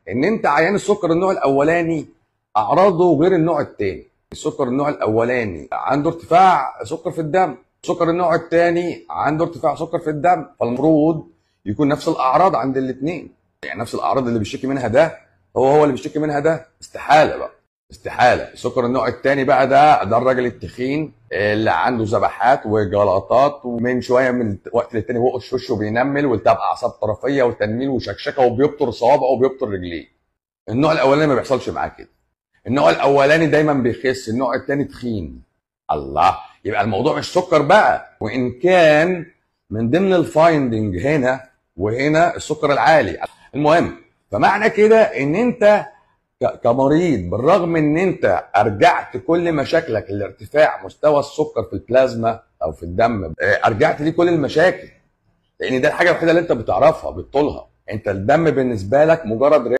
ان انت عيان السكر النوع الاولاني اعراضه غير النوع الثاني السكر النوع الاولاني عنده ارتفاع سكر في الدم سكر النوع الثاني عنده ارتفاع سكر في الدم فالمفروض يكون نفس الاعراض عند الاثنين يعني نفس الاعراض اللي بيشتكي منها ده هو هو اللي بيشتكي منها ده استحاله بقى استحاله السكر النوع الثاني بقى ده ده الراجل التخين اللي عنده ذبحات وجلطات ومن شويه من وقت للتاني وقش وشه بينمل والتهاب اعصاب طرفيه وتنميل وشكشكه وبيبطر صوابعه وبيبطر رجليه النوع الاولاني ما بيحصلش معاه كده النوع الاولاني دايما بيخس النوع الثاني تخين الله يبقى الموضوع مش سكر بقى وان كان من ضمن الفايندنج هنا وهنا السكر العالي المهم فمعنى كده ان انت ك- كمريض بالرغم ان انت ارجعت كل مشاكلك لارتفاع مستوى السكر في البلازما او في الدم آه، ارجعت ليه كل المشاكل لان ده الحاجه الوحيده اللي انت بتعرفها بتطولها انت الدم بالنسبه لك مجرد